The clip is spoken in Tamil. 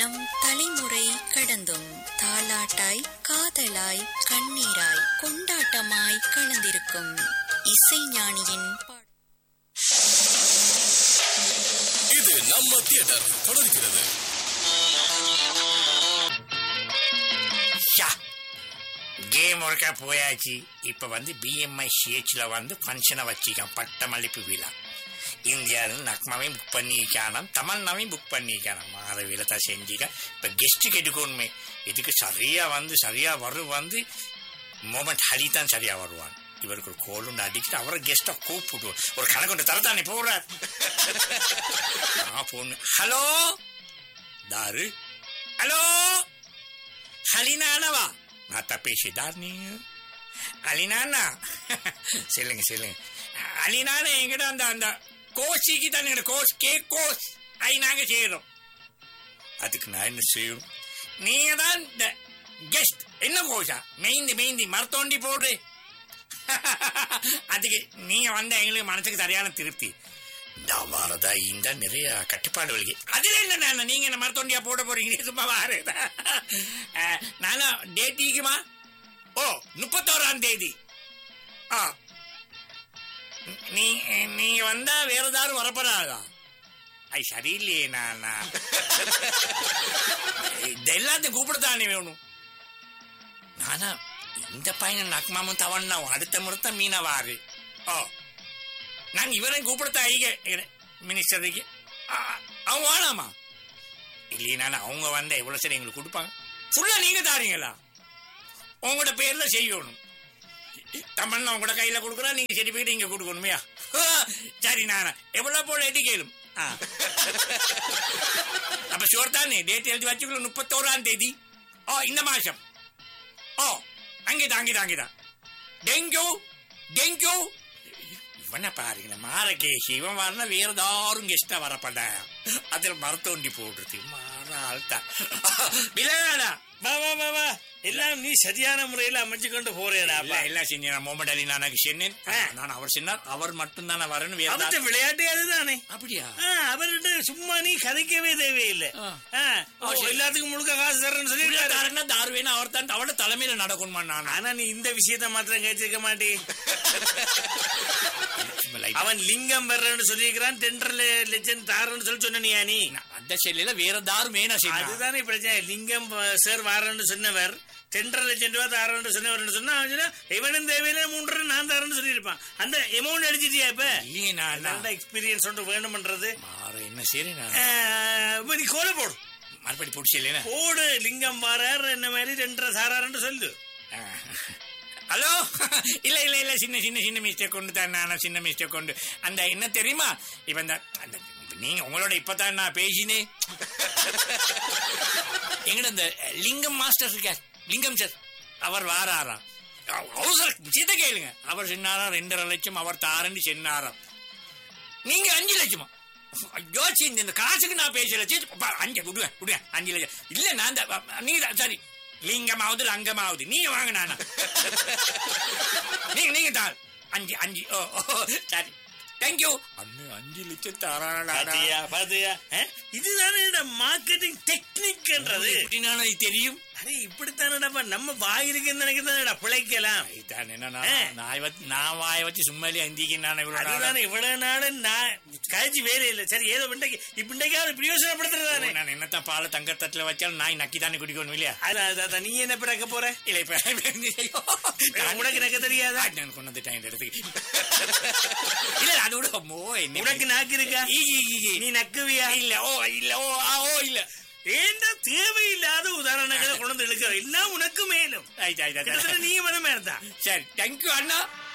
நம் தலைமுறை கடந்தும் தாலாட்டாய் காதலாய் கண்ணீராய் கொண்டாட்டமாய் கலந்திருக்கும் இசைஞானியின் பா- இது நம்ம தியேட்டர் தொடர்கிறது ஷா கேம் ஒருக்கா போயாச்சு இப்ப வந்து பிஎம்ஐ சிஹெச்ல வந்து ஃபங்க்ஷனை வச்சிருக்கான் பட்டமளிப்பு விழா இந்தியாவில் நக்மாவையும் புக் பண்ணிக்கானாம் தமிழ்னாவையும் புக் பண்ணிக்கானாம் மாத விழத்தை செஞ்சுக்க இப்ப கெஸ்ட்டுக்கு எடுக்கணுமே இதுக்கு சரியா வந்து சரியா வரும் வந்து மோமெண்ட் ஹரி தான் சரியா வருவான் இவருக்கு ஒரு கோல் ஒன்று அடிச்சுட்டு அவரை கெஸ்ட்டை கூப்பிடுவோம் ஒரு கணக்கு ஒன்று தரத்தானே போறார் நான் பொண்ணு ஹலோ தாரு ஹலோ ஹலினானவா நான் தப்பேசிதார் நீ அலினானா சொல்லுங்க சொல்லுங்க அலினான எங்கிட்ட அந்த அந்த கோஷிக்கு தான் எங்கிட்ட கோஷ் கே கோஷ் ஐ நாங்க செய்யறோம் அதுக்கு நான் என்ன செய்யணும் நீங்க தான் இந்த கெஸ்ட் என்ன கோஷா மெயிந்தி மெயிந்தி மரத்தோண்டி போடு அதுக்கு நீங்க வந்த எங்களுக்கு மனசுக்கு சரியான திருப்தி நான் வாரதா இந்த நிறைய கட்டுப்பாடுகளுக்கு அதுல என்ன நான் நீங்க என்ன மரத்தொண்டியா போட போறீங்க சும்மா வாருதா நானும் டேட்டிக்குமா ஓ முப்பத்தோராம் தேதி ஆ நீ நீங்க வந்தா வேற ஏதாவது வரப்படாதா ஐ சரியில்லையே நான் நான் இது எல்லாத்தையும் கூப்பிடத்தானே வேணும் நானா இந்த பையன் நக்மாமும் தவண்ணா அடுத்த முறை மீனா வாரு ஓ நாங்க இவரையும் கூப்பிடத்த ஐக மினிஸ்டருக்கு அவங்க வேணாமா இல்லையா அவங்க வந்த எவ்வளவு சரி எங்களுக்கு கொடுப்பாங்க ஃபுல்லா நீங்க தாரீங்களா உங்களோட பேர்ல செய்யணும் தமிழ்னா உங்களோட கையில கொடுக்குறா நீங்க சர்டிபிகேட் இங்க கொடுக்கணுமையா சரி நானா எவ்வளவு போல எட்டி கேளும் ஆ. அப்ப ஷோர் தானே டேட் எழுதி வச்சுக்கணும் முப்பத்தோராம் தேதி ஓ இந்த மாசம் ஓ அங்கேதான் அங்கேதான் அங்கேதான் டெங்கு டெங்கு இவனை பாருங்க மாரகேஷ் இவன் வரல வேற யாரும் கெஸ்டா வரப்பட அதில் மரத்தோண்டி போடுறது மாற ஆள்தான் விளையாடா வா வா வா வா எல்லாம் நீ சரியான முறையில அமைச்சு கொண்டு போறேடா இல்ல இல்ல செஞ்சேன் முகமது அலி நானாக்கு சொன்னேன் நான் அவர் சொன்னார் அவர் மட்டும் தானே வரணும் வேற அவர்கிட்ட யாரும் விளையாட்டே அதுதானே அப்படியா ஆ, அவர்கிட்ட சும்மா நீ கதைக்கவே தேவையில்லை ஆ. ஆ, ஓ, சரி. எல்லாத்துக்கும் முழுக்க காசு தரேன்னு சொல்லி தாருன்னா தாருவேன் அவர் தான் அவட தலைமையில நடக்கணுமா நான் ஆனா நீ இந்த விஷயத்த மாத்திரம் கேட்டிருக்க மாட்டே அவன் லிங்கம் வர்றன்னு சொல்லியிருக்கிறான் டெண்டர்ல லெஜண்ட் தாரன்னு சொல்லி சொன்னியா நீ அந்த செல்லில வேற தாரும் வேணா செய்யணும் அதுதானே பிரச்சனை லிங்கம் சார் வாரன்னு சொன்னவர் டெண்டர் லட்சம் ரூபா தாரன்னு சொன்னவர் சொன்னா அவன் சொன்னா, இவனும் தேவையில்ல மூன்று நான் தாரன்னு சொல்லியிருப்பான் அந்த எமௌண்ட் அடிச்சிட்டியா இப்ப இல்லையே நான் நல்ல எக்ஸ்பீரியன்ஸ் ஒன்று வேணும்ன்றது மாற என்ன சரி நான் ஆ, இப்ப நீ கோல போடு மறுபடி பிடிச்சி இல்லையா போடு லிங்கம் வாரார் என்ன மாதிரி ரெண்டரை சாராருன்னு சொல்லு ஹலோ இல்ல இல்ல இல்ல சின்ன சின்ன சின்ன மிஸ்டேக் கொண்டு தான் நான் சின்ன மிஸ்டேக் கொண்டு அந்த என்ன தெரியுமா இப்ப இந்த அந்த இப்ப நீங்க உங்களோட இப்பதான் நான் பேசினேன் எங்கட இந்த லிங்கம் மாஸ்டர் இருக்கார் லிங்கம் சார் அவர் வாராராம் அவசர சீத கேளுங்க அவர் சொன்னாராம் ரெண்டரை லட்சம் அவர் தாரன்னு சொன்னாராம் நீங்க அஞ்சு லட்சமா ஐயோ சீ, இந்த இந்த காசுக்கு நான் பேசல சீ, பா, அஞ்சு விடுவேன் விடுவேன் அஞ்சு லட்சம் இல்ல நான் தான் நீங்க தான் சரி லிங்கமாவது லங்கமாவது நீங்க வாங்க நானா நீங்க நீங்க தான் அஞ்சு அஞ்சு ஓ ஓ, சரி தேங்க்யூ அண்ணு அஞ்சு லட்சம் தாராடா பாத்தியா பாத்தியா ஆ? இதுதானே மார்க்கெட்டிங் டெக்னிக்ன்றது எப்படின்னா இது தெரியும் அரே இப்படித்தானடா நம்ம வாய் இருக்குன்னு நினைக்கிறதானடா பிழைக்கலாம் இதுதான் என்ன நான் ஆ. நாய் வச்சு நான் வாய வச்சு சும்மாலே அந்திக்கு நான் இவ்வளவு நாளா- அதுதானே இவ்வளவு நாள் நான் காய்ச்சி வேற இல்ல சரி ஏதோ இன்றைக்கு இப்ப இன்றைக்காவது பிரயோசனப்படுத்துறதானே நான் என்னத்தான் பாலை தங்கத்தட்டுல வச்சாலும் நாய் நக்கி தானே குடிக்கணும் இல்லையா அதான், அதான், அதான். நீ என்ன பிறக்க போற இல்ல இப்ப ஐயோ, நான் உனக்கு நக்க தெரியாதா ஆ, நான் கொண்டு வந்துட்டேன் இந்த இடத்துக்கு இல்ல அது விட அம்மோ, என்ன உனக்கு நாக்கு இருக்கா ஈ, ஈ, ஈ, ஈ. நீ நக்குவியா இல்ல ஓ இல்ல ஓ ஆ, ஓ இல்ல ஏண்டா தேவையில்லாத உதாரணங்களை கொண்டு வந்து இழுக்கிற எல்லாம் உனக்கு மேலும் ஆயிட்டு, ஆயிட்டு, ஆயிட்டு. கிட்டத்தட்ட நீ மனமே இருந்தா சரி தேங்க்யூ அண்ணா